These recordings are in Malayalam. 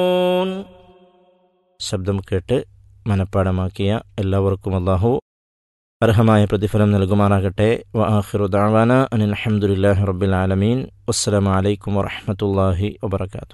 ശബ്ദം കേട്ട് മനഃപ്പാടമാക്കിയ എല്ലാവർക്കും അള്ളാഹു അർഹമായ പ്രതിഫലം നൽകുമാറാകട്ടെ വ ആഖിറു ദഅവാന അനിൽ അൽഹംദുലില്ലാഹി റബ്ബിൽ ആലമീൻ വസ്സലാമു അലൈക്കും വറഹ്മത്തുള്ളാഹി വബറകാതുഹു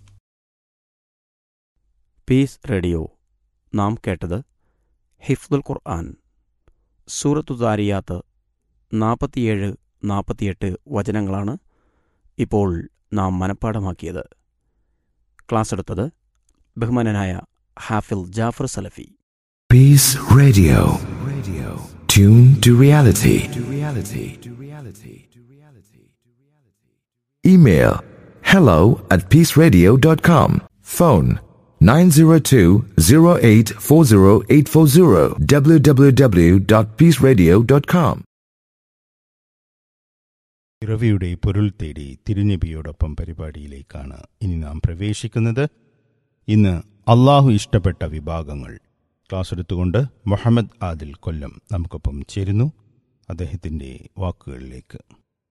പീസ് റേഡിയോ നാം കേട്ടത് ഹിഫ്ദുൽ ഖുർആൻ സൂറത്തു ദാരിയാത്ത് നാൽപ്പത്തിയേഴ് നാൽപ്പത്തിയെട്ട് വചനങ്ങളാണ് ഇപ്പോൾ നാം മനഃപ്പാടമാക്കിയത് ക്ലാസ് എടുത്തത് ബഹുമാനനായ ഹാഫിൽ ജാഫർ സലഫി Peace Radio. Radio. Tune to reality. To reality. To reality. To reality. Email hello at peaceradio.com. Phone 902-0840840 www.peaceradio.com. പിറവിയുടെ പൊരുൾ തേടി തിരുനബിയോടൊപ്പം പരിപാടിയിലേക്കാണ് ഇനി നാം പ്രവേശിക്കുന്നത് ഇന്ന് അള്ളാഹു ഇഷ്ടപ്പെട്ട വിഭാഗങ്ങൾ ക്ലാസ് എടുത്തുകൊണ്ട് മുഹമ്മദ് ആദിൽ കൊല്ലം നമുക്കൊപ്പം ചേരുന്നു അദ്ദേഹത്തിൻ്റെ വാക്കുകളിലേക്ക്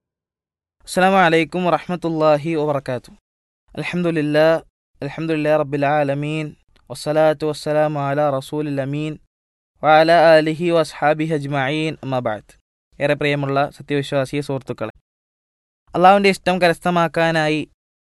അസ്സാം വലൈക്കും വറഹമത്തല്ലാഹി വബർക്കാത്തു അലഹമുല്ലാ അലഹമുല്ലാ റബ്ബിലാലമീൻ വസ്സലാത്തു വസ്സലാമു അല റസൂലിൽ അമീൻ വഅല അലിഹി വസ്ഹാബി അജ്മഈൻ അമ്മബാദ് ഏറെ പ്രിയമുള്ള സത്യവിശ്വാസി സുഹൃത്തുക്കളെ അള്ളാഹുവിൻ്റെ ഇഷ്ടം കരസ്ഥമാക്കാനായി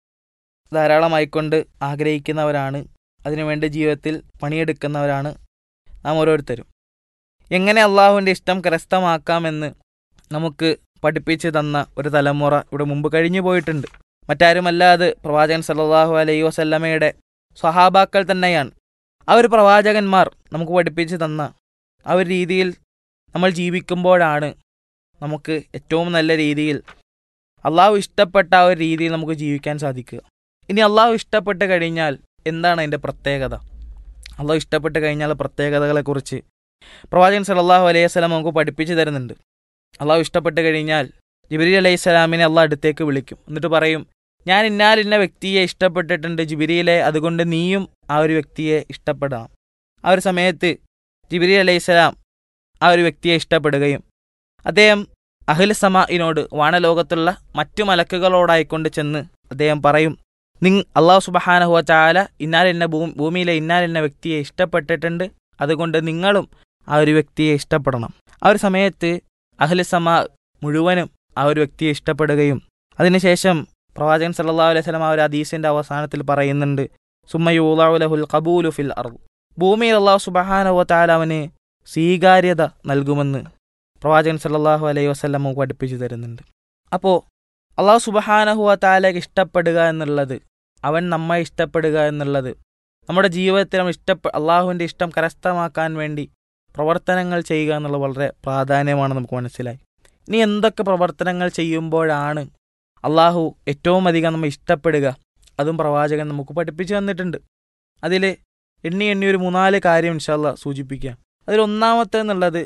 ധാരാളമായിക്കൊണ്ട് ആഗ്രഹിക്കുന്നവരാണ് അതിനുവേണ്ടി ജീവിതത്തിൽ പണിയെടുക്കുന്നവരാണ് നാം ഓരോരുത്തരും എങ്ങനെ അള്ളാഹുവിൻ്റെ ഇഷ്ടം കരസ്ഥമാക്കാമെന്ന് നമുക്ക് പഠിപ്പിച്ചു തന്ന ഒരു തലമുറ ഇവിടെ മുമ്പ് കഴിഞ്ഞു പോയിട്ടുണ്ട് മറ്റാരുമല്ല അത് പ്രവാചകൻ സല്ലല്ലാഹു അലൈഹി വസല്ലമയുടെ സ്വഹാബാക്കൾ തന്നെയാണ് ആ ഒരു പ്രവാചകന്മാർ നമുക്ക് പഠിപ്പിച്ചു തന്ന ആ ഒരു രീതിയിൽ നമ്മൾ ജീവിക്കുമ്പോഴാണ് നമുക്ക് ഏറ്റവും നല്ല രീതിയിൽ അള്ളാഹു ഇഷ്ടപ്പെട്ട ആ ഒരു രീതിയിൽ നമുക്ക് ജീവിക്കാൻ സാധിക്കുക ഇനി അള്ളാഹു ഇഷ്ടപ്പെട്ട് കഴിഞ്ഞാൽ എന്താണ് അതിൻ്റെ പ്രത്യേകത അള്ളാഹു ഇഷ്ടപ്പെട്ട് കഴിഞ്ഞാൽ പ്രത്യേകതകളെക്കുറിച്ച് പ്രവാചകൻ സല്ലല്ലാഹു അലൈഹി വസല്ലം നമുക്ക് പഠിപ്പിച്ചു തരുന്നുണ്ട് അള്ളാഹു ഇഷ്ടപ്പെട്ട് കഴിഞ്ഞാൽ ജിബിരി അലൈഹി സ്വലാമിനെ അള്ളാഹ് അടുത്തേക്ക് വിളിക്കും എന്നിട്ട് പറയും ഞാൻ ഇന്നാൽ ഇന്ന വ്യക്തിയെ ഇഷ്ടപ്പെട്ടിട്ടുണ്ട് ജിബിരിയിലെ അതുകൊണ്ട് നീയും ആ ഒരു വ്യക്തിയെ ഇഷ്ടപ്പെടണം ആ ഒരു സമയത്ത് ജിബിരി അലൈഹി സ്വലാം ആ ഒരു വ്യക്തിയെ ഇഷ്ടപ്പെടുകയും അദ്ദേഹം അഹിൽ സമാഇനോട് വാനലോകത്തുള്ള മറ്റു മലക്കുകളോടായിക്കൊണ്ട് ചെന്ന് അദ്ദേഹം പറയും നിങ് അള്ളാഹു സുബഹാനഹുവ ചാല ഇന്നാലിന്ന ഭൂ ഭൂമിയിലെ ഇന്നാലിന്ന വ്യക്തിയെ ഇഷ്ടപ്പെട്ടിട്ടുണ്ട് അതുകൊണ്ട് നിങ്ങളും ആ ഒരു വ്യക്തിയെ ഇഷ്ടപ്പെടണം ആ ഒരു സമയത്ത് അഹ്ലസമ മുഴുവനും ആ ഒരു വ്യക്തിയെ ഇഷ്ടപ്പെടുകയും അതിനുശേഷം പ്രവാചകൻ സല്ലല്ലാഹു അലൈഹി വസല്ലം ആ ഒരു ഹദീസിന്റെ അവസാനത്തിൽ പറയുന്നുണ്ട് സുമ്മയൂലഹുൽ ഖബൂലു ഫിൽ അർദ് ഭൂമിയിൽ അള്ളാഹു സുബഹാനഹു തആല അവന് സ്വീകാര്യത നൽകുമെന്ന് പ്രവാചകൻ സല്ലല്ലാഹു അലൈഹി വസല്ലം നമുക്ക് പഠിപ്പിച്ചു തരുന്നുണ്ട് അപ്പോൾ അള്ളാഹു സുബഹാനഹു തആലയ്ക്ക് ഇഷ്ടപ്പെടുക എന്നുള്ളത് അവൻ നമ്മെ ഇഷ്ടപ്പെടുക എന്നുള്ളത് നമ്മുടെ ജീവിതത്തിൽ നമ്മൾ ഇഷ്ടപ്പെ അള്ളാഹുവിൻ്റെ ഇഷ്ടം കരസ്ഥമാക്കാൻ വേണ്ടി പ്രവർത്തനങ്ങൾ ചെയ്യുക എന്നുള്ളത് വളരെ പ്രാധാന്യമാണ് നമുക്ക് മനസ്സിലായി ഇനി എന്തൊക്കെ പ്രവർത്തനങ്ങൾ ചെയ്യുമ്പോഴാണ് അള്ളാഹു ഏറ്റവും അധികം നമ്മൾ ഇഷ്ടപ്പെടുക അതും പ്രവാചകൻ നമുക്ക് പഠിപ്പിച്ചു തന്നിട്ടുണ്ട് അതിൽ എണ്ണി എണ്ണി ഒരു മൂന്നാല് കാര്യം ഇൻഷാല്ല സൂചിപ്പിക്കുക അതിൽ ഒന്നാമത്തെ എന്നുള്ളത്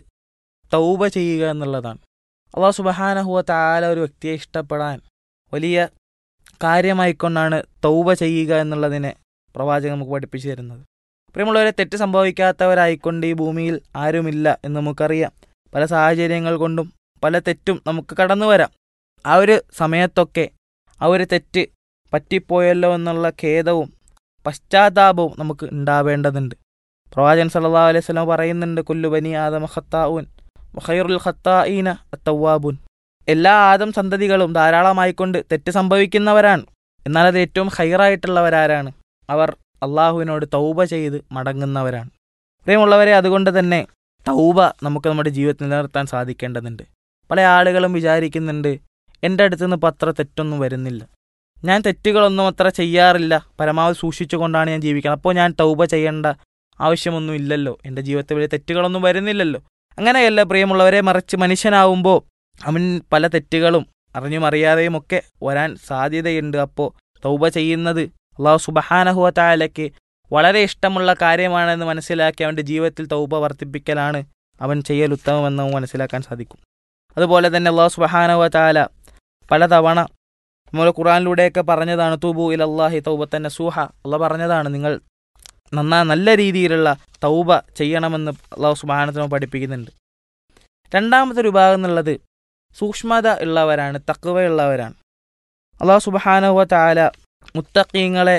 തൗബ ചെയ്യുക എന്നുള്ളതാണ് അള്ളാഹു സുബഹാനഹുവ താല ഒരു വ്യക്തിയെ ഇഷ്ടപ്പെടാൻ വലിയ കാര്യമായിക്കൊണ്ടാണ് തൗബ ചെയ്യുക എന്നുള്ളതിനെ പ്രവാചകൻ നമുക്ക് പഠിപ്പിച്ചു തരുന്നത് പ്രിയമുള്ളവരെ തെറ്റ് സംഭവിക്കാത്തവരായിക്കൊണ്ട് ഈ ഭൂമിയിൽ ആരുമില്ല എന്ന് നമുക്കറിയാം പല സാഹചര്യങ്ങൾ കൊണ്ടും പല തെറ്റും നമുക്ക് കടന്നു വരാം ആ ഒരു സമയത്തൊക്കെ ആ ഒരു തെറ്റ് പറ്റിപ്പോയല്ലോ എന്നുള്ള ഖേദവും പശ്ചാത്താപവും നമുക്ക് ഉണ്ടാവേണ്ടതുണ്ട് പ്രവാചകൻ സല്ലല്ലാഹു അലൈഹി വസല്ലം പറയുന്നുണ്ട് കുല്ലു ബനി ആദമ ഖത്താഊൻ വഖൈറുൽ ഖത്താഈന അത്തവാബുൻ എല്ലാ ആദം സന്തതികളും ധാരാളമായിക്കൊണ്ട് തെറ്റ് സംഭവിക്കുന്നവരാണ് എന്നാൽ അത് ഏറ്റവും ഹൈറായിട്ടുള്ളവരാരാണ് അവർ അള്ളാഹുവിനോട് തൗബ ചെയ്ത് മടങ്ങുന്നവരാണ് പ്രിയമുള്ളവരെ അതുകൊണ്ട് തന്നെ തൗബ നമുക്ക് നമ്മുടെ ജീവിതത്തിൽ നിലനിർത്താൻ സാധിക്കേണ്ടതുണ്ട് പല ആളുകളും വിചാരിക്കുന്നുണ്ട് എൻ്റെ അടുത്ത് നിന്ന് ഇപ്പോൾ അത്ര തെറ്റൊന്നും വരുന്നില്ല ഞാൻ തെറ്റുകളൊന്നും അത്ര ചെയ്യാറില്ല പരമാവധി സൂക്ഷിച്ചുകൊണ്ടാണ് ഞാൻ ജീവിക്കുന്നത് അപ്പോൾ ഞാൻ തൗബ ചെയ്യേണ്ട ആവശ്യമൊന്നും ഇല്ലല്ലോ എൻ്റെ ജീവിതത്തിൽ വലിയ തെറ്റുകളൊന്നും വരുന്നില്ലല്ലോ അങ്ങനെയല്ല പ്രിയമുള്ളവരെ മറിച്ച് മനുഷ്യനാവുമ്പോൾ അവൻ പല തെറ്റുകളും അറിഞ്ഞും അറിയാതെയും ഒക്കെ വരാൻ സാധ്യതയുണ്ട് അപ്പോൾ തൗബ ചെയ്യുന്നത് അള്ളാഹു സുബഹാനഹുവ താലയ്ക്ക് വളരെ ഇഷ്ടമുള്ള കാര്യമാണെന്ന് മനസ്സിലാക്കി അവൻ്റെ ജീവിതത്തിൽ തൗബ വർദ്ധിപ്പിക്കലാണ് അവൻ ചെയ്യൽ ഉത്തമമെന്ന് നമുക്ക് മനസ്സിലാക്കാൻ സാധിക്കും അതുപോലെ തന്നെ അള്ളാഹു സുബഹാനഹുവ താല പലതവണ നമ്മൾ ഖുറാനിലൂടെയൊക്കെ പറഞ്ഞതാണ് തൂബു ഇൽ അള്ളാഹി തൗബത്തൻ നസൂഹ അള്ളാഹ് പറഞ്ഞതാണ് നിങ്ങൾ നന്നാ നല്ല രീതിയിലുള്ള തൗബ ചെയ്യണമെന്ന് അള്ളാഹു സുബാനത്തിന് പഠിപ്പിക്കുന്നുണ്ട് രണ്ടാമത്തെ ഒരു വിഭാഗം എന്നുള്ളത് സൂക്ഷ്മത ഉള്ളവരാണ് തക്കവയുള്ളവരാണ് അള്ളാഹു സുബഹാനഹുവ താല മുത്തക്കീങ്ങളെ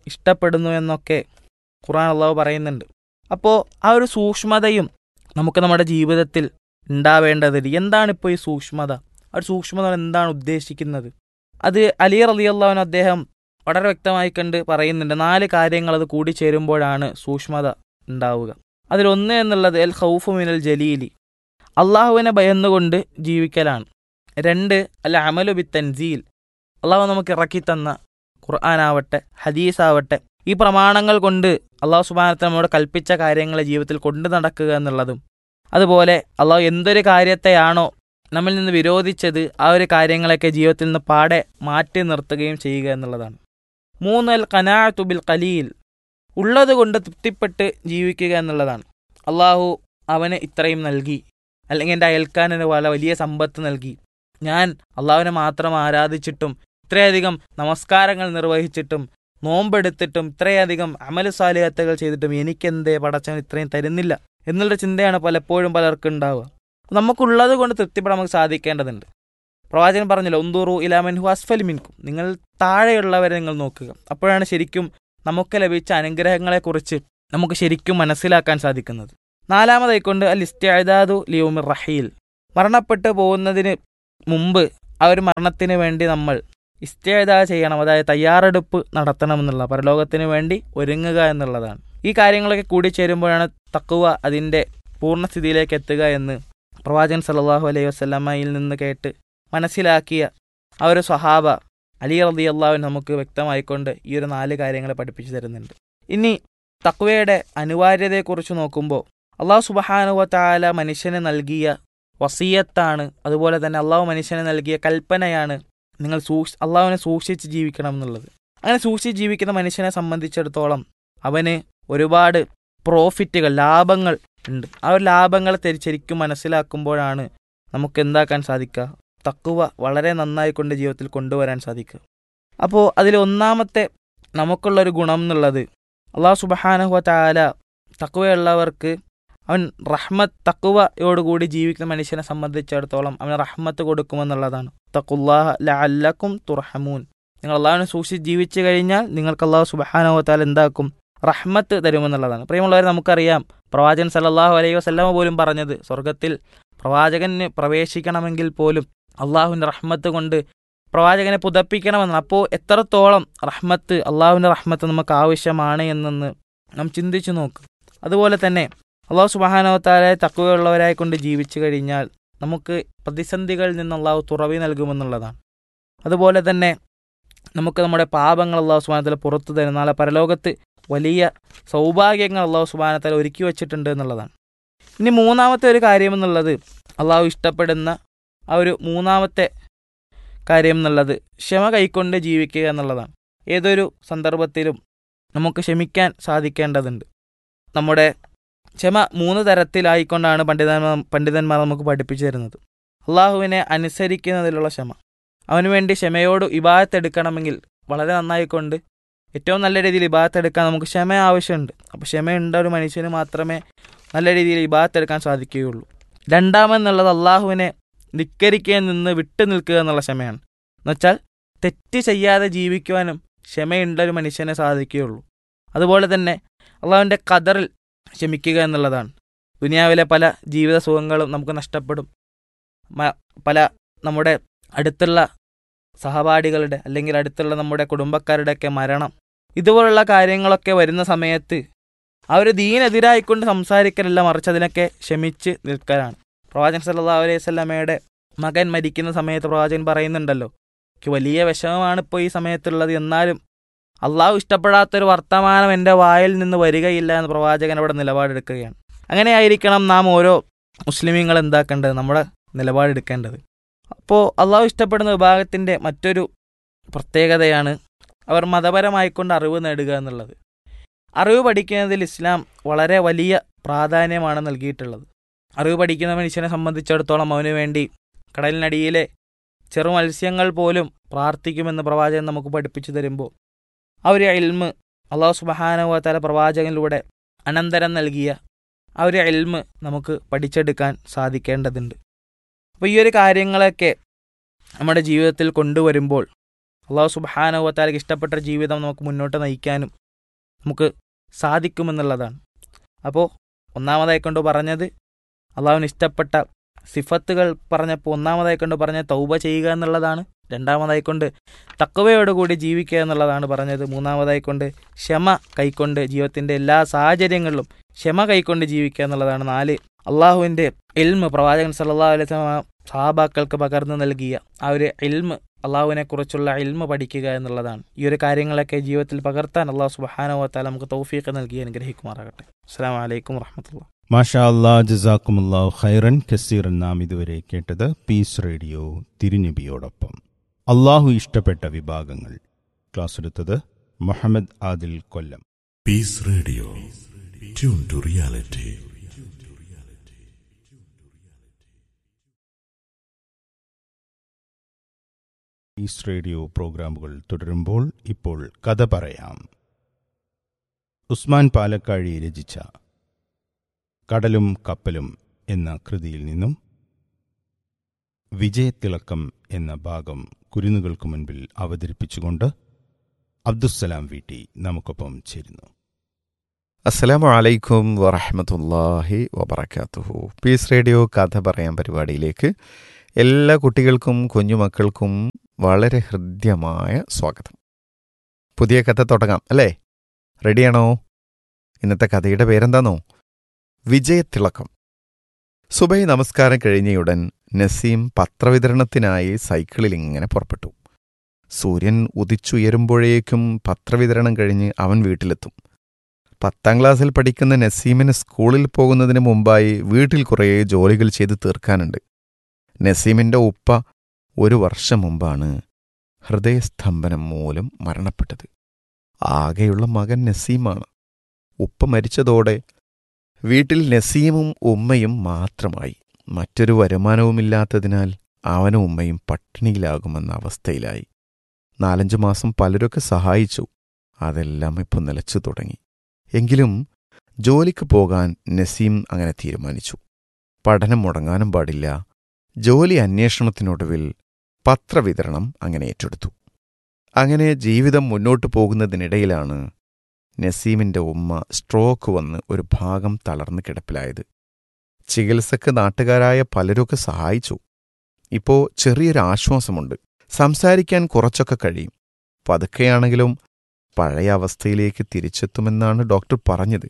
ഇഷ്ടപ്പെടുന്നു എന്നൊക്കെ ഖുർആൻ അള്ളാഹു പറയുന്നുണ്ട് അപ്പോൾ ആ ഒരു സൂക്ഷ്മതയും നമുക്ക് നമ്മുടെ ജീവിതത്തിൽ ഉണ്ടാവേണ്ടതുണ്ട് എന്താണ് ഇപ്പോൾ ഈ സൂക്ഷ്മത ആ ഒരു സൂക്ഷ്മത എന്താണ് ഉദ്ദേശിക്കുന്നത് അത് അലി റലി അള്ളാഹുവിന് അദ്ദേഹം വളരെ വ്യക്തമായി കണ്ട് പറയുന്നുണ്ട് നാല് കാര്യങ്ങൾ അത് കൂടിച്ചേരുമ്പോഴാണ് സൂക്ഷ്മത ഉണ്ടാവുക അതിലൊന്ന് എന്നുള്ളത് എൽ ഖൗഫു മിനൽ ജലീലി അള്ളാഹുവിനെ ഭയന്നുകൊണ്ട് ജീവിക്കലാണ് രണ്ട് അൽ അമലു ബി തൻസീൽ അള്ളാഹു നമുക്ക് ഇറക്കി തന്ന ഖുർആനാവട്ടെ ഹദീസാവട്ടെ ഈ പ്രമാണങ്ങൾ കൊണ്ട് അള്ളാഹു സുബാനത്തെ നമ്മോട് കൽപ്പിച്ച കാര്യങ്ങളെ ജീവിതത്തിൽ കൊണ്ടു നടക്കുക എന്നുള്ളതും അതുപോലെ അള്ളാഹു എന്തൊരു കാര്യത്തെയാണോ നമ്മിൽ നിന്ന് വിരോധിച്ചത് ആ ഒരു കാര്യങ്ങളൊക്കെ ജീവിതത്തിൽ നിന്ന് പാടെ മാറ്റി നിർത്തുകയും ചെയ്യുക എന്നുള്ളതാണ് മൂന്ന് അൽ കനാഅത്തു ബിൽ കലീൽ ഉള്ളത് കൊണ്ട് തൃപ്തിപ്പെട്ട് ജീവിക്കുക എന്നുള്ളതാണ് അള്ളാഹു അവന് ഇത്രയും നൽകി അല്ലെങ്കിൽ എൻ്റെ അയൽക്കാരന് പല വലിയ സമ്പത്ത് നൽകി ഞാൻ അള്ളാഹുവിനെ മാത്രം ആരാധിച്ചിട്ടും ഇത്രയധികം നമസ്കാരങ്ങൾ നിർവഹിച്ചിട്ടും നോമ്പെടുത്തിട്ടും ഇത്രയധികം അമല സാലിഹത്തുകൾ ചെയ്തിട്ടും എനിക്കെന്തേ പടച്ചവൻ ഇത്രയും തരുന്നില്ല എന്നുള്ള ചിന്തയാണ് പലപ്പോഴും പലർക്കും ഉണ്ടാവുക നമുക്കുള്ളത് കൊണ്ട് തൃപ്തിപ്പെടാൻ നമുക്ക് സാധിക്കേണ്ടതുണ്ട് പ്രവാചകൻ പറഞ്ഞല്ലോ ഒന്തൂറു ഇലാമൻഹു അസ്ഫലി മിൻകും നിങ്ങൾ താഴെയുള്ളവരെ നിങ്ങൾ നോക്കുക അപ്പോഴാണ് ശരിക്കും നമുക്ക് ലഭിച്ച അനുഗ്രഹങ്ങളെക്കുറിച്ച് നമുക്ക് ശരിക്കും മനസ്സിലാക്കാൻ സാധിക്കുന്നത് നാലാമതായിക്കൊണ്ട് അൽ ഇസ്തിഅദാദു ലിയോമിർ റഹീൽ മരണപ്പെട്ടു പോകുന്നതിന് മുമ്പ് ആ ഒരു മരണത്തിന് വേണ്ടി നമ്മൾ ഇസ്തിഅദാ ചെയ്യണം അതായത് തയ്യാറെടുപ്പ് നടത്തണം എന്നുള്ള പരലോകത്തിന് വേണ്ടി ഒരുങ്ങുക എന്നുള്ളതാണ് ഈ കാര്യങ്ങളൊക്കെ കൂടിച്ചേരുമ്പോഴാണ് തക്കുവ അതിൻ്റെ പൂർണ്ണസ്ഥിതിയിലേക്ക് എത്തുക എന്ന് പ്രവാചകൻ സല്ലല്ലാഹു അലൈഹി വസല്ലമയിൽ നിന്ന് കേട്ട് മനസ്സിലാക്കിയ ആ ഒരു സ്വഹാബ അലി റതി അള്ളാഹുവിൻ നമുക്ക് വ്യക്തമായിക്കൊണ്ട് ഈ ഒരു നാല് കാര്യങ്ങളെ പഠിപ്പിച്ചു തരുന്നുണ്ട് ഇനി തക്വയുടെ അനിവാര്യതയെക്കുറിച്ച് നോക്കുമ്പോൾ അള്ളാഹു സുബഹാനുവ താല മനുഷ്യന് നൽകിയ വസീയത്താണ് അതുപോലെ തന്നെ അള്ളാഹു മനുഷ്യന് നൽകിയ കൽപ്പനയാണ് നിങ്ങൾ സൂക്ഷി അള്ളാഹുവിനെ സൂക്ഷിച്ച് ജീവിക്കണം എന്നുള്ളത് അങ്ങനെ സൂക്ഷിച്ച് ജീവിക്കുന്ന മനുഷ്യനെ സംബന്ധിച്ചിടത്തോളം അവന് ഒരുപാട് പ്രോഫിറ്റുകൾ ലാഭങ്ങൾ ഉണ്ട് ആ ഒരു ലാഭങ്ങളെ തെരി- ശരിക്കും മനസ്സിലാക്കുമ്പോഴാണ് നമുക്ക് എന്താക്കാൻ സാധിക്കുക തക്കുവ വളരെ നന്നായി കൊണ്ട് ജീവിതത്തിൽ കൊണ്ടുവരാൻ സാധിക്കുക അപ്പോൾ അതിൽ ഒന്നാമത്തെ നമുക്കുള്ളൊരു ഗുണം എന്നുള്ളത് അള്ളാഹു സുബഹാനഹുവ താല തക്കുവയുള്ളവർക്ക് അവൻ റഹ്മത്ത് തക്കുവയോടുകൂടി ജീവിക്കുന്ന മനുഷ്യനെ സംബന്ധിച്ചിടത്തോളം അവന് റഹ്മത്ത് കൊടുക്കുമെന്നുള്ളതാണ് തക്കുല്ലാഹ ലഅല്ലക്കും തുർഹമൂൻ നിങ്ങൾ അള്ളാഹുവിനെ സൂക്ഷിച്ച് ജീവിച്ചു കഴിഞ്ഞാൽ നിങ്ങൾക്ക് അള്ളാഹു സുബഹാനഹുവ താല എന്താക്കും റഹ്മത്ത് തരുമെന്നുള്ളതാണ് പ്രിയമുള്ളവരെ നമുക്കറിയാം പ്രവാചകൻ സല്ലല്ലാഹു അലൈഹി വസല്ലമ പോലും പറഞ്ഞത് സ്വർഗത്തിൽ പ്രവാചകന് പ്രവേശിക്കണമെങ്കിൽ പോലും അള്ളാഹുവിൻ്റെ റഹ്മത്ത് കൊണ്ട് പ്രവാചകനെ പുതപ്പിക്കണമെന്ന് അപ്പോൾ എത്രത്തോളം റഹ്മത്ത് അള്ളാഹുവിൻ്റെ റഹ്മത്ത് നമുക്ക് ആവശ്യമാണ് എന്നൊന്ന് നാം ചിന്തിച്ചു നോക്ക് അതുപോലെ തന്നെ അള്ളാഹു സുബാനവത്താലെ തക്കവയുള്ളവരായി കൊണ്ട് ജീവിച്ചു കഴിഞ്ഞാൽ നമുക്ക് പ്രതിസന്ധികളിൽ നിന്ന് അള്ളാഹു തുറവി നൽകുമെന്നുള്ളതാണ് അതുപോലെ തന്നെ നമുക്ക് നമ്മുടെ പാപങ്ങൾ അള്ളാഹു സുബാനത്തല പുറത്തു തരും നാളെ പരലോകത്ത് വലിയ സൗഭാഗ്യങ്ങൾ അള്ളാഹു സുബാനത്തല ഒരുക്കി വച്ചിട്ടുണ്ട് എന്നുള്ളതാണ് ഇനി മൂന്നാമത്തെ ഒരു കാര്യം എന്നുള്ളത് അള്ളാഹു ഇഷ്ടപ്പെടുന്ന ആ ഒരു മൂന്നാമത്തെ കാര്യം എന്നുള്ളത് ക്ഷമ കൈക്കൊണ്ട് ജീവിക്കുക എന്നുള്ളതാണ് ഏതൊരു സന്ദർഭത്തിലും നമുക്ക് ക്ഷമിക്കാൻ സാധിക്കേണ്ടതുണ്ട് നമ്മുടെ ക്ഷമ മൂന്ന് തരത്തിലായിക്കൊണ്ടാണ് പണ്ഡിതന്മാർ പണ്ഡിതന്മാർ നമുക്ക് പഠിപ്പിച്ചു തരുന്നത് അള്ളാഹുവിനെ അനുസരിക്കുന്നതിലുള്ള ക്ഷമ അവന് വേണ്ടി ക്ഷമയോട് ഇബാദത്തെടുക്കണമെങ്കിൽ വളരെ നന്നായിക്കൊണ്ട് ഏറ്റവും നല്ല രീതിയിൽ ഇബാദത്തെടുക്കാൻ നമുക്ക് ക്ഷമ ആവശ്യമുണ്ട് അപ്പോൾ ക്ഷമയുണ്ട ഒരു മനുഷ്യന് മാത്രമേ നല്ല രീതിയിൽ ഇബാദത്തെടുക്കാൻ സാധിക്കുകയുള്ളൂ രണ്ടാമെന്നുള്ളത് അള്ളാഹുവിനെ ധിക്കരിക്കാൻ നിന്ന് വിട്ടു നിൽക്കുക എന്നുള്ള ക്ഷമയാണ് എന്നുവെച്ചാൽ തെറ്റ് ചെയ്യാതെ ജീവിക്കുവാനും ക്ഷമയുണ്ട ഒരു മനുഷ്യനെ സാധിക്കുകയുള്ളൂ അതുപോലെ തന്നെ അള്ളാഹുവിൻ്റെ കതറിൽ ക്ഷമിക്കുക എന്നുള്ളതാണ് ദുനിയാവിലെ പല ജീവിത സുഖങ്ങളും നമുക്ക് നഷ്ടപ്പെടും മ- പല നമ്മുടെ അടുത്തുള്ള സഹപാഠികളുടെ അല്ലെങ്കിൽ അടുത്തുള്ള നമ്മുടെ കുടുംബക്കാരുടെയൊക്കെ മരണം ഇതുപോലുള്ള കാര്യങ്ങളൊക്കെ വരുന്ന സമയത്ത് അവർ ദീനെതിരായിക്കൊണ്ട് സംസാരിക്കലല്ല മറിച്ച് അതിനൊക്കെ ക്ഷമിച്ച് നിൽക്കലാണ് പ്രവാചകൻ സല്ലല്ലാഹു അലൈഹി സ്വലമയുടെ മകൻ മരിക്കുന്ന സമയത്ത് പ്രവാചകൻ പറയുന്നുണ്ടല്ലോ എനിക്ക് വലിയ വിഷമമാണ് ഇപ്പോൾ ഈ സമയത്തുള്ളത് എന്നാലും അള്ളാഹു ഇഷ്ടപ്പെടാത്തൊരു വർത്തമാനം എൻ്റെ വായിൽ നിന്ന് വരികയില്ല എന്ന് പ്രവാചകൻ അവിടെ നിലപാടെടുക്കുകയാണ് അങ്ങനെയായിരിക്കണം നാം ഓരോ മുസ്ലിമീങ്ങൾ എന്താക്കേണ്ടത് നമ്മുടെ നിലപാടെടുക്കേണ്ടത് അപ്പോൾ അള്ളാഹു ഇഷ്ടപ്പെടുന്ന വിഭാഗത്തിൻ്റെ മറ്റൊരു പ്രത്യേകതയാണ് അവർ മതപരമായിക്കൊണ്ട് അറിവ് നേടുക എന്നുള്ളത് അറിവ് പഠിക്കുന്നതിൽ ഇസ്ലാം വളരെ വലിയ പ്രാധാന്യമാണ് നൽകിയിട്ടുള്ളത് അറിവ് പഠിക്കുന്ന മനുഷ്യനെ സംബന്ധിച്ചിടത്തോളം അവന് വേണ്ടി കടലിനടിയിലെ ചെറു മത്സ്യങ്ങൾ പോലും പ്രാർത്ഥിക്കുമെന്ന് പ്രവാചകൻ നമുക്ക് പഠിപ്പിച്ചു തരുമ്പോൾ ആ ഒരു എൽമ് അള്ളാഹു സുബഹാനുവ തല പ്രവാചകനിലൂടെ അനന്തരം നൽകിയ ആ ഒരു എൽമ് നമുക്ക് പഠിച്ചെടുക്കാൻ സാധിക്കേണ്ടതുണ്ട് അപ്പോൾ ഈ ഒരു കാര്യങ്ങളൊക്കെ നമ്മുടെ ജീവിതത്തിൽ കൊണ്ടുവരുമ്പോൾ അള്ളാഹു സുബാനുവത്താലേക്ക് ഇഷ്ടപ്പെട്ട ഒരു ജീവിതം നമുക്ക് മുന്നോട്ട് നയിക്കാനും നമുക്ക് സാധിക്കുമെന്നുള്ളതാണ് അപ്പോൾ ഒന്നാമതായി കൊണ്ട് പറഞ്ഞത് അള്ളാഹുവിന് ഇഷ്ടപ്പെട്ട സിഫത്തുകൾ പറഞ്ഞപ്പോൾ ഒന്നാമതായി കൊണ്ട് പറഞ്ഞ തൗബ ചെയ്യുക എന്നുള്ളതാണ് രണ്ടാമതായി കൊണ്ട് തക്കവയോടുകൂടി ജീവിക്കുക എന്നുള്ളതാണ് പറഞ്ഞത് മൂന്നാമതായി കൊണ്ട് ക്ഷമ കൈക്കൊണ്ട് ജീവിതത്തിൻ്റെ എല്ലാ സാഹചര്യങ്ങളിലും ക്ഷമ കൈക്കൊണ്ട് ജീവിക്കുക എന്നുള്ളതാണ് നാല് അള്ളാഹുവിൻ്റെ എൽമ് പ്രവാചകൻ സല്ലാ അലൈഹി സഹാബാക്കൾക്ക് പകർന്നു നൽകിയ ആ ഒരു എൽമ് അള്ളാഹുവിനെ കുറിച്ചുള്ള എൽമ് പഠിക്കുക എന്നുള്ളതാണ് ഈ ഒരു കാര്യങ്ങളൊക്കെ ജീവിതത്തിൽ പകർത്താൻ അള്ളാഹു സുബാനോത്താൽ നമുക്ക് തൗഫീഖ് നൽകി അനുഗ്രഹിക്കുമാറാകട്ടെ അസ്സാം വലൈക്കും വർഹമത്തുള്ള മാഷാ അല്ലാ ജസാക്കുമുല്ലാ ഖൈറൻ കസീറൻ നാം ഇതുവരെ കേട്ടത് പീസ് റേഡിയോ തിരുനബിയോടൊപ്പം അള്ളാഹു ഇഷ്ടപ്പെട്ട വിഭാഗങ്ങൾ ക്ലാസ് എടുത്തത് Muhammad Adil Kollam Peace Radio. Tune to reality. Peace radio പ്രോഗ്രാമുകൾ തുടരുമ്പോൾ ഇപ്പോൾ കഥ പറയാം ഉസ്മാൻ പാലക്കാഴി രചിച്ച കടലും കപ്പലും എന്ന കൃതിയിൽ നിന്നും വിജയത്തിളക്കം എന്ന ഭാഗം കുരുന്നുകൾക്ക് മുൻപിൽ അവതരിപ്പിച്ചുകൊണ്ട് അബ്ദുസ്സലാം വീട്ടി നമുക്കൊപ്പം ചേരുന്നു അസ്സലാമു അലൈക്കും വറഹമത്തല്ലാഹി വബർക്കാത്തുഹു പീസ് റേഡിയോ കഥ പറയാൻ പരിപാടിയിലേക്ക് എല്ലാ കുട്ടികൾക്കും കുഞ്ഞുമക്കൾക്കും വളരെ ഹൃദ്യമായ സ്വാഗതം പുതിയ കഥ തുടങ്ങാം അല്ലേ റെഡിയാണോ ഇന്നത്തെ കഥയുടെ പേരെന്താണോ വിജയത്തിളക്കം സുബൈ നമസ്കാരം കഴിഞ്ഞയുടൻ നസീം പത്രവിതരണത്തിനായി സൈക്കിളിൽ ഇങ്ങനെ പുറപ്പെട്ടു സൂര്യൻ ഉദിച്ചുയരുമ്പോഴേക്കും പത്രവിതരണം കഴിഞ്ഞ് അവൻ വീട്ടിലെത്തും പത്താം ക്ലാസ്സിൽ പഠിക്കുന്ന നസീമിന് സ്കൂളിൽ പോകുന്നതിന് മുമ്പായി വീട്ടിൽ കുറേ ജോലികൾ ചെയ്ത് തീർക്കാനുണ്ട് നസീമിന്റെ ഉപ്പ ഒരു വർഷം മുമ്പാണ് ഹൃദയസ്തംഭനം മൂലം മരണപ്പെട്ടത് ആകെയുള്ള മകൻ നസീമാണ് ഉപ്പ മരിച്ചതോടെ വീട്ടിൽ നസീമും ഉമ്മയും മാത്രമായി മറ്റൊരു വരുമാനവുമില്ലാത്തതിനാൽ അവനും ഉമ്മയും പട്ടിണിയിലാകുമെന്ന അവസ്ഥയിലായി നാലഞ്ചു മാസം പലരൊക്കെ സഹായിച്ചു അതെല്ലാം ഇപ്പം നിലച്ചു തുടങ്ങി എങ്കിലും ജോലിക്ക് പോകാൻ നസീം അങ്ങനെ തീരുമാനിച്ചു പഠനം മുടങ്ങാനും പാടില്ല ജോലി അന്വേഷണത്തിനൊടുവിൽ പത്രവിതരണം അങ്ങനെ ഏറ്റെടുത്തു അങ്ങനെ ജീവിതം മുന്നോട്ടു പോകുന്നതിനിടയിലാണ് നസീമിന്റെ ഉമ്മ സ്ട്രോക്ക് വന്ന് ഒരു ഭാഗം തളർന്ന് കിടപ്പിലായത് ചികിത്സക്ക് നാട്ടുകാരായ പലരൊക്കെ സഹായിച്ചു ഇപ്പോ ചെറിയൊരു ആശ്വാസമുണ്ട് സംസാരിക്കാൻ കുറച്ചൊക്കെ കഴിയും പതുക്കെയാണെങ്കിലും പഴയ അവസ്ഥയിലേക്ക് തിരിച്ചെത്തുമെന്നാണ് ഡോക്ടർ പറഞ്ഞത്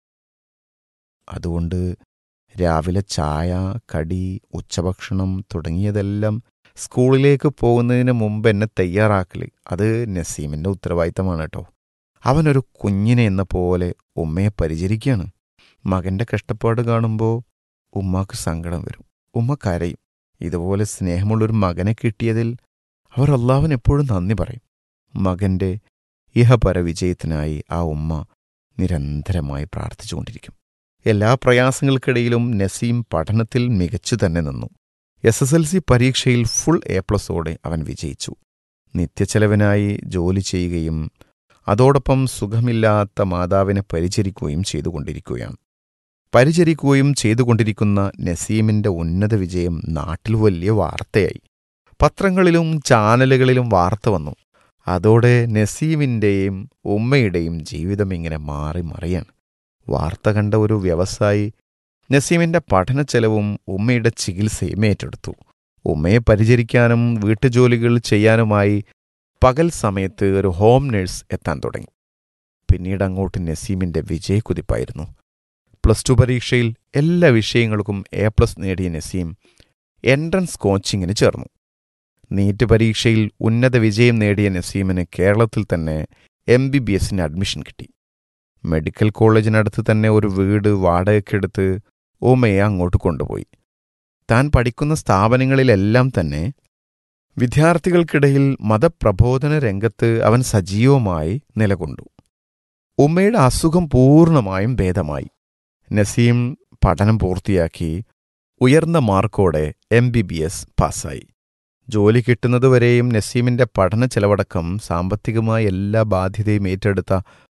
അതുകൊണ്ട് രാവിലെ ചായ കടി ഉച്ചഭക്ഷണം തുടങ്ങിയതെല്ലാം സ്കൂളിലേക്ക് പോകുന്നതിന് മുമ്പ് എന്നെ തയ്യാറാക്കല് അത് നസീമിന്റെ ഉത്തരവാദിത്തമാണ് കേട്ടോ അവനൊരു കുഞ്ഞിനെ എന്ന പോലെ ഉമ്മയെ പരിചരിക്കുകയാണ് മകന്റെ കഷ്ടപ്പാട് കാണുമ്പോൾ ഉമ്മാക്ക് സങ്കടം വരും ഉമ്മ കരയും ഇതുപോലെ സ്നേഹമുള്ളൊരു മകനെ കിട്ടിയതിൽ അവർ അള്ളാഹുവിന് എപ്പോഴും നന്ദി പറയും മകന്റെ ഇഹപര വിജയത്തിനായി ആ ഉമ്മ നിരന്തരമായി പ്രാർത്ഥിച്ചുകൊണ്ടിരിക്കും എല്ലാ പ്രയാസങ്ങൾക്കിടയിലും നസീം പഠനത്തിൽ മികച്ചു തന്നെ നിന്നു എസ് എസ് എൽ സി പരീക്ഷയിൽ ഫുൾ എ പ്ലസോടെ അവൻ വിജയിച്ചു നിത്യച്ചെലവിനായി ജോലി ചെയ്യുകയും അതോടൊപ്പം സുഖമില്ലാത്ത മാതാവിനെ പരിചരിക്കുകയും ചെയ്തുകൊണ്ടിരിക്കുകയാണ് പരിചരിക്കുകയും ചെയ്തുകൊണ്ടിരിക്കുന്ന നസീമിന്റെ ഉന്നത വിജയം നാട്ടിൽ വലിയ വാർത്തയായി പത്രങ്ങളിലും ചാനലുകളിലും വാർത്ത വന്നു അതോടെ നസീമിന്റെയും ഉമ്മയുടെയും ജീവിതം ഇങ്ങനെ മാറി മറിയാണ് വാർത്ത കണ്ട ഒരു വ്യവസായി നസീമിന്റെ പഠനച്ചെലവും ഉമ്മയുടെ ചികിത്സയും ഏറ്റെടുത്തു ഉമ്മയെ പരിചരിക്കാനും വീട്ടുജോലികൾ ചെയ്യാനുമായി പകൽ സമയത്ത് ഒരു ഹോം നഴ്സ് എത്താൻ തുടങ്ങി പിന്നീട് അങ്ങോട്ട് നസീമിന്റെ വിജയക്കുതിപ്പായിരുന്നു പ്ലസ് ടു പരീക്ഷയിൽ എല്ലാ വിഷയങ്ങൾക്കും എ പ്ലസ് നേടിയ നസീം എൻട്രൻസ് കോച്ചിങ്ങിന് ചേർന്നു നീറ്റ് പരീക്ഷയിൽ ഉന്നത വിജയം നേടിയ നസീമിന് കേരളത്തിൽ തന്നെ എം ബി ബി എസിന് അഡ്മിഷൻ കിട്ടി മെഡിക്കൽ കോളേജിനടുത്ത് തന്നെ ഒരു വീട് വാടകയ്ക്കെടുത്ത് ഓമയെ അങ്ങോട്ട് കൊണ്ടുപോയി താൻ പഠിക്കുന്ന സ്ഥാപനങ്ങളിലെല്ലാം തന്നെ വിദ്യാർത്ഥികൾക്കിടയിൽ മതപ്രബോധന രംഗത്ത് അവൻ സജീവമായി നിലകൊണ്ടു ഉമ്മയുടെ അസുഖം പൂർണ്ണമായും ഭേദമായി നസീം പഠനം പൂർത്തിയാക്കി ഉയർന്ന മാർക്കോടെ എം ബി ബി എസ് പാസ്സായി ജോലി കിട്ടുന്നതുവരെയും നസീമിന്റെ പഠന ചെലവടക്കം സാമ്പത്തികമായ എല്ലാ ബാധ്യതയും ഏറ്റെടുത്ത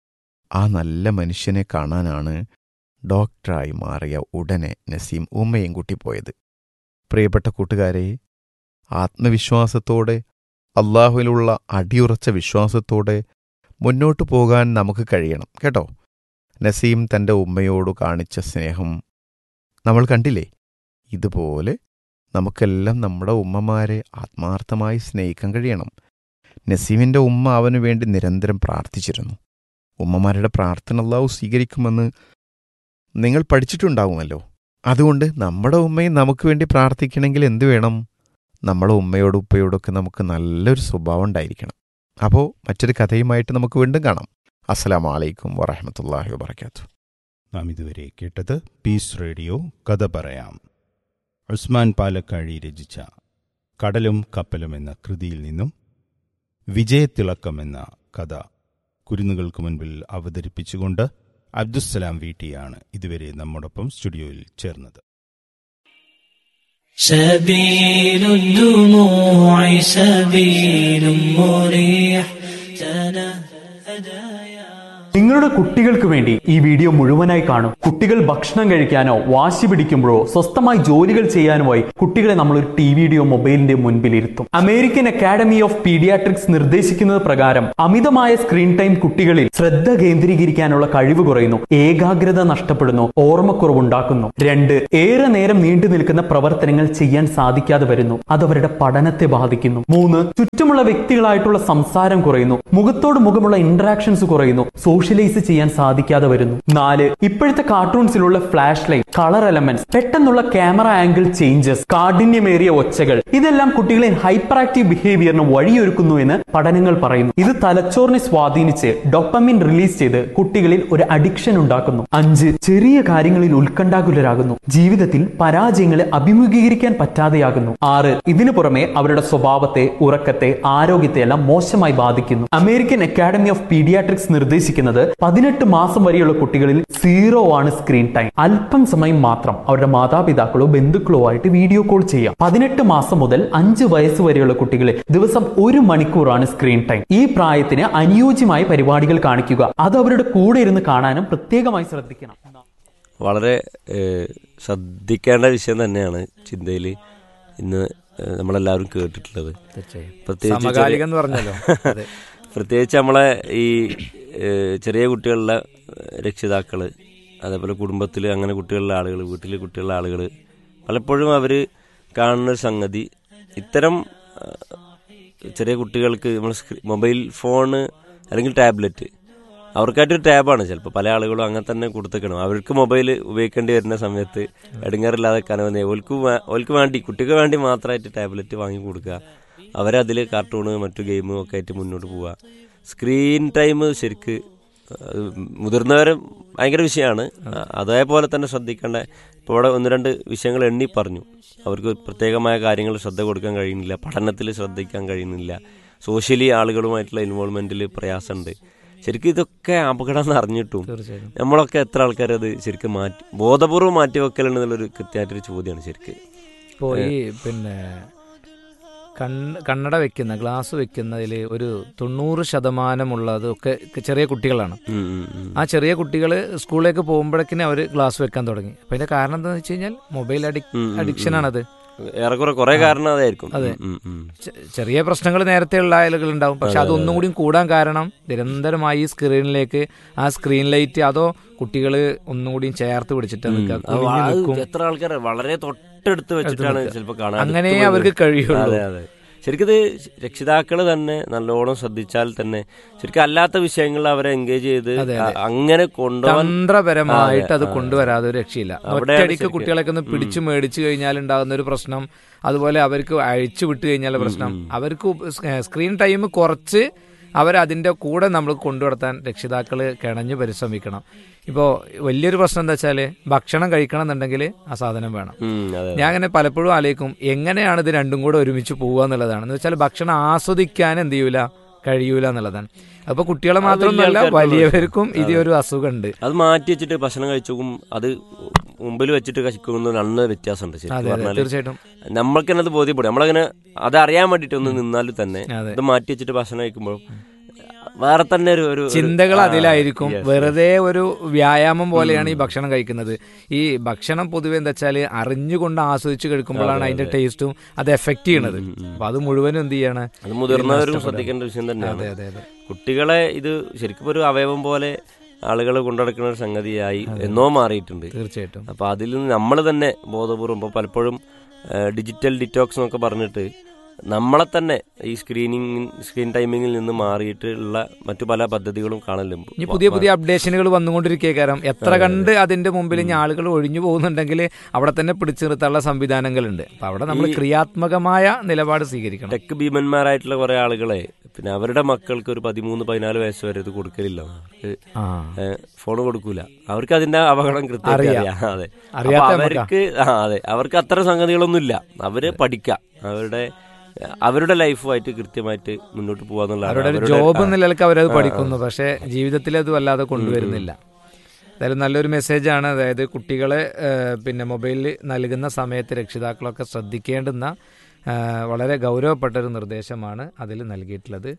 ആ നല്ല മനുഷ്യനെ കാണാനാണ് ഡോക്ടറായി മാറിയ ഉടനെ നസീം ഉമ്മയും കൂട്ടി പോയത് പ്രിയപ്പെട്ട കൂട്ടുകാരെ ആത്മവിശ്വാസത്തോടെ അള്ളാഹുവിലുള്ള അടിയുറച്ച വിശ്വാസത്തോടെ മുന്നോട്ട് പോകാൻ നമുക്ക് കഴിയണം കേട്ടോ നസീം തൻ്റെ ഉമ്മയോട് കാണിച്ച സ്നേഹം നമ്മൾ കണ്ടില്ലേ ഇതുപോലെ നമുക്കെല്ലാം നമ്മുടെ ഉമ്മമാരെ ആത്മാർത്ഥമായി സ്നേഹിക്കാൻ കഴിയണം നസീമിൻ്റെ ഉമ്മ അവനു വേണ്ടി നിരന്തരം പ്രാർത്ഥിച്ചിരുന്നു ഉമ്മമാരുടെ പ്രാർത്ഥന അള്ളാഹു സ്വീകരിക്കുമെന്ന് നിങ്ങൾ പഠിച്ചിട്ടുണ്ടാവുമല്ലോ അതുകൊണ്ട് നമ്മുടെ ഉമ്മയും നമുക്ക് വേണ്ടി പ്രാർത്ഥിക്കണമെങ്കിൽ എന്തു വേണം നമ്മുടെ ഉമ്മയോടും ഉപ്പയോടൊക്കെ നമുക്ക് നല്ലൊരു സ്വഭാവം ഉണ്ടായിരിക്കണം അപ്പോൾ മറ്റൊരു കഥയുമായിട്ട് നമുക്ക് വീണ്ടും കാണാം അസ്സലാമു അലൈക്കും വറഹമത്തല്ലാഹി വബർക്കാത്തു നാം ഇതുവരെ കേട്ടത് പീസ് റേഡിയോ കഥ പറയാം ഉസ്മാൻ പാലക്കാഴി രചിച്ച കടലും കപ്പലും എന്ന കൃതിയിൽ നിന്നും വിജയത്തിളക്കം എന്ന കഥ കുരുന്നുകൾക്ക് മുൻപിൽ അവതരിപ്പിച്ചുകൊണ്ട് അബ്ദുസ്സലാം വീട്ടിയാണ് ഇതുവരെ നമ്മോടൊപ്പം സ്റ്റുഡിയോയിൽ ചേർന്നത് سبيل الدموع سبيل مريح تنهد يا നിങ്ങളുടെ കുട്ടികൾക്ക് വേണ്ടി ഈ വീഡിയോ മുഴുവനായി കാണും കുട്ടികൾ ഭക്ഷണം കഴിക്കാനോ വാശി പിടിക്കുമ്പോഴോ സ്വസ്ഥമായി ജോലികൾ ചെയ്യാനുമായി കുട്ടികളെ നമ്മൾ ഒരു ടി വിയുടെയോ മൊബൈലിന്റെ മുൻപിൽ ഇരുത്തും അമേരിക്കൻ അക്കാഡമി ഓഫ് പീഡിയാട്രിക്സ് നിർദ്ദേശിക്കുന്നത് പ്രകാരം അമിതമായ സ്ക്രീൻ ടൈം കുട്ടികളിൽ ശ്രദ്ധ കേന്ദ്രീകരിക്കാനുള്ള കഴിവ് കുറയുന്നു ഏകാഗ്രത നഷ്ടപ്പെടുന്നു ഓർമ്മക്കുറവുണ്ടാക്കുന്നു രണ്ട് ഏറെ നേരം നീണ്ടു നിൽക്കുന്ന പ്രവർത്തനങ്ങൾ ചെയ്യാൻ സാധിക്കാതെ വരുന്നു അത് അവരുടെ പഠനത്തെ ബാധിക്കുന്നു മൂന്ന് ചുറ്റുമുള്ള വ്യക്തികളായിട്ടുള്ള സംസാരം കുറയുന്നു മുഖത്തോട് മുഖമുള്ള ഇന്ററാക്ഷൻസ് കുറയുന്നു സോഷ്യലൈസ് ചെയ്യാൻ സാധിക്കാതെ വരുന്നു നാല് ഇപ്പോഴത്തെ കാർട്ടൂൺസിലുള്ള ഫ്ലാഷ് ലൈറ്റ് കളർ എലമെന്റ്സ് പെട്ടെന്നുള്ള ക്യാമറ ആംഗിൾ ചേഞ്ചസ് കാഠിന്യമേറിയ ഒച്ചകൾ ഇതെല്ലാം കുട്ടികളെ ഹൈപ്പർ ആക്റ്റീവ് ബിഹേവിയറിന് വഴിയൊരുക്കുന്നു എന്ന് പഠനങ്ങൾ പറയുന്നു ഇത് തലച്ചോറിനെ സ്വാധീനിച്ച് ഡൊപ്പമിൻ റിലീസ് ചെയ്ത് കുട്ടികളിൽ ഒരു അഡിക്ഷൻ ഉണ്ടാക്കുന്നു അഞ്ച് ചെറിയ കാര്യങ്ങളിൽ ഉത്കണ്ഠാകുലരാകുന്നു ജീവിതത്തിൽ പരാജയങ്ങളെ അഭിമുഖീകരിക്കാൻ പറ്റാതെയാകുന്നു ആറ് ഇതിനു പുറമെ അവരുടെ സ്വഭാവത്തെ ഉറക്കത്തെ ആരോഗ്യത്തെ എല്ലാം മോശമായി ബാധിക്കുന്നു അമേരിക്കൻ അക്കാഡമി ഓഫ് പീഡിയാട്രിക്സ് നിർദ്ദേശിക്കുന്നത് പതിനെട്ട് മാസം വരെയുള്ള കുട്ടികളിൽ സീറോ ആണ് സ്ക്രീൻ ടൈം അല്പം സമയം മാത്രം അവരുടെ മാതാപിതാക്കളോ ബന്ധുക്കളോ ആയിട്ട് വീഡിയോ കോൾ ചെയ്യാം പതിനെട്ട് മാസം മുതൽ അഞ്ച് വയസ്സ് വരെയുള്ള കുട്ടികളെ ദിവസം ഒരു മണിക്കൂറാണ് സ്ക്രീൻ ടൈം ഈ പ്രായത്തിന് അനുയോജ്യമായ പരിപാടികൾ കാണിക്കുക അത് അവരുടെ കൂടെ ഇരുന്ന് കാണാനും പ്രത്യേകമായി ശ്രദ്ധിക്കണം വളരെ ഏഹ്, ശ്രദ്ധിക്കേണ്ട വിഷയം തന്നെയാണ് ചിന്തയിൽ ഇന്ന് ഏഹ്, നമ്മളെല്ലാവരും കേട്ടിട്ടുള്ളത് പ്രത്യേകിച്ച് സമകാലികം ചെറിയ- എന്ന് പറഞ്ഞല്ലോ അതെ. പ്രത്യേകിച്ച് നമ്മളെ ഈ ഏഹ്, ചെറിയ കുട്ടികളുടെ രക്ഷിതാക്കൾ അതേപോലെ കുടുംബത്തിൽ അങ്ങനെ കുട്ടികളുടെ ആളുകൾ വീട്ടിൽ കുട്ടികളുടെ ആളുകൾ പലപ്പോഴും അവർ കാണുന്ന ഒരു സംഗതി ഇത്തരം ആ, ചെറിയ കുട്ടികൾക്ക് നമ്മൾ മൊബൈൽ ഫോണ് അല്ലെങ്കിൽ ടാബ്ലറ്റ് അവർക്കായിട്ടൊരു ടാബാണ് ചിലപ്പോൾ പല ആളുകളും അങ്ങനെ തന്നെ കൊടുത്തേക്കണം അവർക്ക് മൊബൈൽ ഉപയോഗിക്കേണ്ടി വരുന്ന സമയത്ത് ഇടങ്ങാറില്ലാതെ കനവന്നെ ഓൽക്ക് വേ- ഓൽക്ക് വേണ്ടി കുട്ടിക്ക് വേണ്ടി മാത്രമായിട്ട് ടാബ്ലറ്റ് വാങ്ങി കൊടുക്കുക അവരതിൽ കാർട്ടൂണ് മറ്റു ഗെയിമും ഒക്കെ ആയിട്ട് മുന്നോട്ട് പോവുക സ്ക്രീൻ ടൈം ശരിക്ക് അത് മുതിർന്നവരും ഭയങ്കര വിഷയമാണ് അതേപോലെ തന്നെ ശ്രദ്ധിക്കേണ്ട ഇപ്പോൾ ഇവിടെ ഒന്ന് രണ്ട് വിഷയങ്ങൾ എണ്ണി പറഞ്ഞു അവർക്ക് പ്രത്യേകമായ കാര്യങ്ങൾ ശ്രദ്ധ കൊടുക്കാൻ കഴിയുന്നില്ല പഠനത്തിൽ ശ്രദ്ധിക്കാൻ കഴിയുന്നില്ല സോഷ്യലി ആളുകളുമായിട്ടുള്ള ഇൻവോൾവ്മെന്റിൽ പ്രയാസമുണ്ട് ശരിക്കും ഇതൊക്കെ അപകടം എന്ന് അറിഞ്ഞിട്ടും തീർച്ചയായും നമ്മളൊക്കെ എത്ര ആൾക്കാർ അത് ശരിക്കും മാറ്റി ബോധപൂർവ്വം മാറ്റി വെക്കലുണ്ടെന്നുള്ളൊരു കൃത്യമായിട്ടൊരു ചോദ്യമാണ് ശരിക്ക് ഇപ്പോൾ ഈ പിന്നെ കണ്ണ് കണ്ണട വെക്കുന്ന ഗ്ലാസ് വെക്കുന്നതിൽ ഒരു തൊണ്ണൂറ് ശതമാനമുള്ളതൊക്കെ ചെറിയ കുട്ടികളാണ് ഉം, ഉം, ഉം. ആ ചെറിയ കുട്ടികൾ സ്കൂളിലേക്ക് പോകുമ്പോഴേക്കിനെ അവർ ഗ്ലാസ് വെക്കാൻ തുടങ്ങി അപ്പം അതിന്റെ കാരണം എന്താണെന്ന് വെച്ച് കഴിഞ്ഞാൽ മൊബൈൽ അഡിക് ഉം, ഉം, ഉം. അഡിക്ഷനാണത് ഏറെക്കുറെ കുറെ കാരണം അതായിരിക്കും അതെ. ഉം, ഉം, ഉം. ചെ- ചെറിയ പ്രശ്നങ്ങൾ നേരത്തെ ഉള്ള ആളുകൾ ഉണ്ടാവും പക്ഷെ അതെ, അതൊന്നും കൂടി കൂടാൻ കാരണം നിരന്തരമായി ഈ സ്ക്രീനിലേക്ക് ആ സ്ക്രീൻ ലൈറ്റ് അതോ കുട്ടികൾ ഒന്നും കൂടി ചേർത്ത് പിടിച്ചിട്ട് ഉം. നിൽക്കുക, അത് കുനിഞ്ഞ് അത് നിൽക്കും എത്ര ആൾക്കാർ വളരെ തൊട്ടടുത്ത് വെച്ചിട്ടാണ് നിൽക്കുക. ചിലപ്പോൾ കാണാൻ അങ്ങനെ അടുത്ത് അവർക്ക് പോയി- കഴിയുള്ളൂ അതെ അതെ ശരിക്കും ഇത് രക്ഷിതാക്കൾ തന്നെ നല്ലോണം ശ്രദ്ധിച്ചാൽ തന്നെ ശരിക്കും അല്ലാത്ത വിഷയങ്ങളിൽ അവരെ എൻഗേജ് ചെയ്ത് അതെ, അ- അതെ. അങ്ങനെ കൊണ്ടുപോകാൻ തന്ത്രപരമായിട്ട് അത് അതെ, ആ. കൊണ്ടുവരാതെ ഒരു രക്ഷയില്ല അവിടെയാണ് ഒറ്റയടിക്ക് ശരിക്കും. കുട്ടികളൊക്കെ ഒന്ന് പിടിച്ചു മേടിച്ചു കഴിഞ്ഞാൽ ഉണ്ടാകുന്ന ഒരു പ്രശ്നം അതുപോലെ അവർക്ക് അഴിച്ചു വിട്ട് കഴിഞ്ഞാൽ പ്രശ്നം അവർക്ക് ഉപ- സ്- സ്ക്രീൻ ടൈം കുറച്ച് അവരതിന്റെ കൂടെ നമ്മൾ കൊണ്ടുവരുത്താൻ രക്ഷിതാക്കൾ കിണഞ്ഞു പരിശ്രമിക്കണം ഇപ്പോൾ വലിയൊരു പ്രശ്നം എന്താ വെച്ചാൽ ഭക്ഷണം കഴിക്കണം എന്നുണ്ടെങ്കിൽ ആ സാധനം വേണം ഉം, അതെ, ഞാൻ അങ്ങനെ പലപ്പോഴും ആലോചിക്കും എങ്ങനെയാണ് ഇത് രണ്ടും കൂടെ ഒരുമിച്ച് പോവുക എന്നുള്ളതാണ് എന്ന് വെച്ചാൽ ഭക്ഷണം ആസ്വദിക്കാൻ എന്ത് ചെയ്യൂല കഴിയൂല എന്നുള്ളതാണ് അപ്പൊ കുട്ടികളെ അത് മാത്രമൊന്നുമല്ല വലിയ ആൾക്കാർക്കുള്ള വലിയവർക്കും ഇത് അതെ. ഒരു അസുഖമുണ്ട് അത് മാറ്റി വെച്ചിട്ട് ഭക്ഷണം കഴിച്ചും അത് മുമ്പിൽ വെച്ചിട്ട് കഴിക്കുന്ന നല്ല വ്യത്യാസമുണ്ട് അതെ ശരിക്കും അതെ പറഞ്ഞാൽ തീർച്ചയായിട്ടും നമ്മൾക്ക് തന്നെ അത് ബോധ്യപ്പെടും നമ്മളങ്ങനെ അത് അറിയാൻ വേണ്ടിയിട്ട് ഒന്ന് നിന്നാൽ തന്നെ അതെ. ഇത് മാറ്റി വെച്ചിട്ട് ഭക്ഷണം കഴിക്കുമ്പോൾ വേറെ തന്നെ ഒരു ഒരു ഒരു- ചിന്തകൾ ആ, അതിലായിരിക്കും yes, വെറുതെ ഒരു വ്യായാമം പോലെയാണ് ഈ ഭക്ഷണം കഴിക്കുന്നത് ഈ ഭക്ഷണം പൊതുവെ എന്താ വെച്ചാല് അറിഞ്ഞുകൊണ്ട് ആസ്വദിച്ച് കഴിക്കുമ്പോഴാണ് അതെ, അതിന്റെ അതെ. ടേസ്റ്റും അത് എഫക്ട് ചെയ്യണത് ഉം, ഉം. അപ്പൊ അത് മുഴുവനും എന്ത് ചെയ്യാണ് അത് മുതിർന്നവരും നഷ്ടപ്പെടും. ശ്രദ്ധിക്കേണ്ട വിഷയം തന്നെയാണ് അതെ അതെ അതെ കുട്ടികളെ ഇത് ശരിക്കും ഒരു അവയവം പോലെ ആളുകൾ കൊണ്ടുനടക്കുന്ന ഒരു സംഗതിയായി എന്നോ മാറിയിട്ടുണ്ട് തീർച്ചയായിട്ടും അപ്പൊ അതിൽ നിന്ന് നമ്മൾ തന്നെ ബോധപൂർവം ഇപ്പോൾ പലപ്പോഴും ഡിജിറ്റൽ ഡിറ്റോക്സ് എന്നൊക്കെ പറഞ്ഞിട്ട് നമ്മളെ തന്നെ ഈ സ്ക്രീനിങ് സ്ക്രീൻ ടൈമിങ്ങിൽ നിന്ന് മാറിയിട്ടുള്ള മറ്റു പല പദ്ധതികളും കാണലുണ്ട് ഇനി പുതിയ പുതിയ അപ്ഡേഷനുകൾ വന്നുകൊണ്ടിരിക്കുക കാരണം എത്ര കണ്ട് അതിന്റെ മുമ്പിൽ ഇനി ആളുകൾ ഒഴിഞ്ഞു പോകുന്നുണ്ടെങ്കിൽ അവിടെ തന്നെ പിടിച്ചു നിർത്താനുള്ള സംവിധാനങ്ങളുണ്ട് അപ്പൊ അവിടെ നമ്മൾ ഈ- ക്രിയാത്മകമായ നിലപാട് സ്വീകരിക്കണം ടെക് ഭീമന്മാരായിട്ടുള്ള കുറെ ആളുകളെ പിന്നെ അവരുടെ മക്കൾക്ക് ഒരു പതിമൂന്ന് പതിനാല് വയസ്സ് വരെ ഇത് കൊടുക്കലില്ല അവർക്ക് ആ ഫോൺ കൊടുക്കൂല അവർക്ക് അതിന്റെ അപകടം കൃത്യമായിട്ട് അറിയാം. അറിയാം അതെ അപ്പൊ അറിയാത്ത നമുക്കാ. അവർക്ക് ആ അതെ അവർക്ക് അത്ര സംഗതികളൊന്നുമില്ല അവര് പഠിക്കാം അവരുടെ അവരുടെ ലൈഫുമായിട്ട് കൃത്യമായിട്ട് മുന്നോട്ട് പോവാന്നുള്ളതാണ് അവരുടെ ഒരു അവരുടെ- ജോബ് ആ. എന്ന നിലക്ക് അവരത് ആ, ആ. പഠിക്കുന്നു പക്ഷേ ജീവിതത്തിൽ അത് വല്ലാതെ കൊണ്ടുവരുന്നില്ല എന്തായാലും നല്ലൊരു മെസ്സേജാണ് അതായത് കുട്ടികളെ ഏഹ്, പിന്നെ മൊബൈലിൽ നൽകുന്ന സമയത്ത് രക്ഷിതാക്കളൊക്കെ ശ്രദ്ധിക്കേണ്ടുന്ന ഏഹ്, വളരെ ഗൗരവപ്പെട്ട ഒരു നിർദ്ദേശമാണ് അതിൽ നൽകിയിട്ടുള്ളത്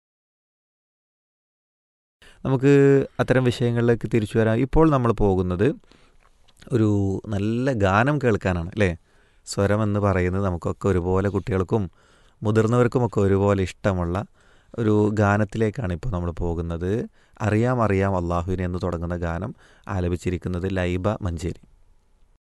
നമുക്ക് അത്തരം വിഷയങ്ങളിലേക്ക് തിരിച്ചു വരാം ഇപ്പോൾ നമ്മൾ പോകുന്നത് ഒരു നല്ല ഗാനം കേൾക്കാനാണ് അല്ലേ സ്വരം എന്ന് പറയുന്നത് നമുക്കൊക്കെ ഒരുപോലെ കുട്ടികൾക്കും മുതിർന്നവർക്കുമൊക്കെ ഒരുപോലെ ഇഷ്ടമുള്ള ഒരു ഗാനത്തിലേക്കാണ് ഇപ്പോൾ നമ്മൾ പോകുന്നത് അറിയാം അറിയാം അള്ളാഹുവിനെ എന്ന് തുടങ്ങുന്ന ഗാനം ആലപിച്ചിരിക്കുന്നത് ലൈബ മഞ്ചേരി